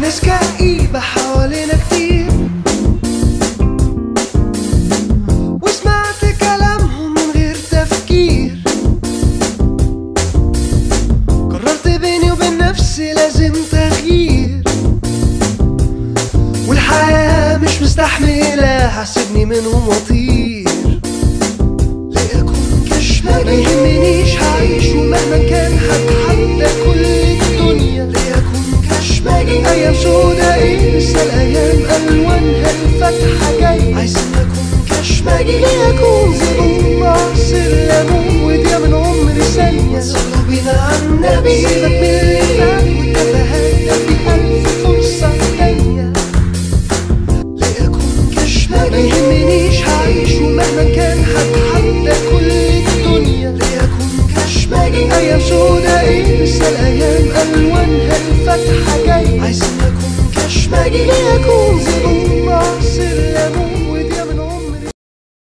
وناس كئيبة حوالينا كتير وسمعت كلامهم من غير تفكير قررت بيني وبين نفسي لازم تغيير والحياة مش مستحملة هسيبني منهم واطير لأكون كشمالي ما يهمنيش هعيش ومهما كان هتحدى كل الدنيا لأكون كشمالي أيام سودا إيه لسه الأيام ألوانها الفاتحة جاي عايزين أكون كشمالي لأكون زبون عصير ليمون ودي من عمري ثانية صلوا بينا على النبي سيبك من اللي فات والتفاهات ده في ألف فرصة تانية لأكون كشمالي ما يهمنيش هعيش ومهما كان هتحدى كل الدنيا لأكون كشمالي أيام سودا إيه لسه الأيام ألوانها الفاتحة جاي عايزين أكون كشمالي لأكون زبون عصير